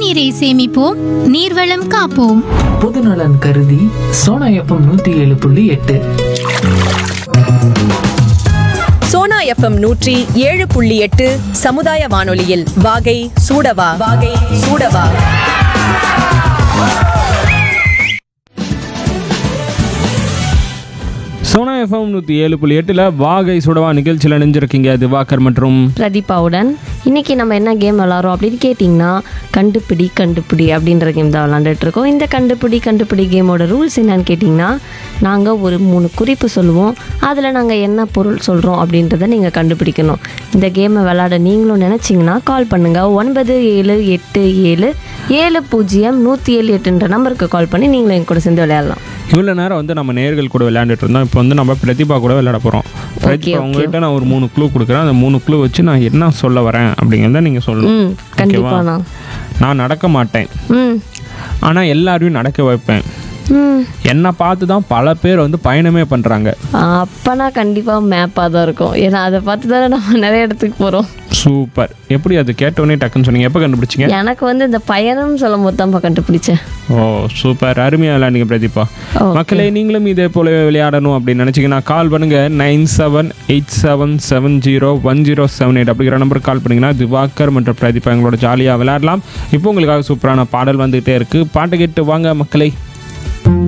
நீரை சேமிப்போம் நீர்வளம் காப்போம் பொதுநலன் கருதி சோனா எஃப்எம் நூத்தி ஏழு புள்ளி எட்டு சோனா எஃப்எம் நூற்றி ஏழு புள்ளி எட்டு சமுதாய வானொலியில் வாகை சூடவா வாகை சூடவா சோனா எஃப்எம் நூற்றி ஏழு புள்ளி எட்டில் வாகை சுடவா நிகழ்ச்சியில் இணைஞ்சிருக்கீங்க திவாகர் மற்றும் பிரதீபாவுடன் இன்னைக்கு நம்ம என்ன கேம் விளாட்றோம் அப்படின்னு கேட்டிங்கன்னா கண்டுபிடி கண்டுபிடி அப்படின்ற கேம் தான் விளாண்டுட்டு இருக்கோம் இந்த கண்டுபிடி கண்டுபிடி கேமோட ரூல்ஸ் என்னன்னு கேட்டிங்கன்னா நாங்கள் ஒரு மூணு குறிப்பு சொல்லுவோம் அதில் நாங்கள் என்ன பொருள் சொல்கிறோம் அப்படின்றத நீங்கள் கண்டுபிடிக்கணும் இந்த கேமை விளாட நீங்களும் நினச்சிங்கன்னா கால் பண்ணுங்கள் ஒன்பது ஏழு எட்டு ஏழு ஏழு பூஜ்ஜியம் நூற்றி ஏழு எட்டுன்ற நம்பருக்கு கால் பண்ணி நீங்களும் என் கூட சேர்ந்து விளையாடலாம் இவ்வளோ நேரம் வந்து நம்ம நேர்கள் கூட விளையாண்டுட்டு இருந்தோம் இப்போ வந்து நம்ம பிரதிபா கூட விளையாட போகிறோம் பிரதிபா okay. உங்ககிட்ட நான் ஒரு மூணு க்ளூ கொடுக்குறேன் அந்த மூணு க்ளூ வச்சு நான் என்ன சொல்ல வரேன் அப்படிங்கிறத நீங்கள் சொல்லணும் ம் கண்டிப்பாண்ணா நான் நடக்க மாட்டேன் ம் ஆனால் எல்லாரையும் நடக்க வைப்பேன் ம் என்னை பார்த்து தான் பல பேர் வந்து பயணமே பண்ணுறாங்க அப்போனா கண்டிப்பாக மேப்பாக தான் இருக்கும் ஏன்னா அதை பார்த்து தானே நம்ம நிறைய இடத்துக்கு போகிறோம் சூப்பர் எப்படி அது கேட்டோடனே டக்குன்னு சொன்னீங்க எப்போ கண்டுபிடிச்சிங்க எனக்கு வந்து இந்த பயணம் சொல்லும் போது தான் கண்டுபிடிச்சேன் ஓ சூப்பர் அருமையாக விளையாடுங்க பிரதீபா Okay. மக்களே நீங்களும் இதே போல விளையாடணும் அப்படின்னு நினச்சிங்கன்னா கால் பண்ணுங்க nine seven eight seven seven zero one zero seven eight அப்படிங்கிற நம்பருக்கு கால் பண்ணிங்கன்னா திவாகர் மற்றும் பிரதீபா எங்களோட ஜாலியாக விளையாடலாம் இப்போ உங்களுக்காக சூப்பரான பாடல் வந்துகிட்டே இருக்குது பாட்டு கேட்டு வாங்க மக்களே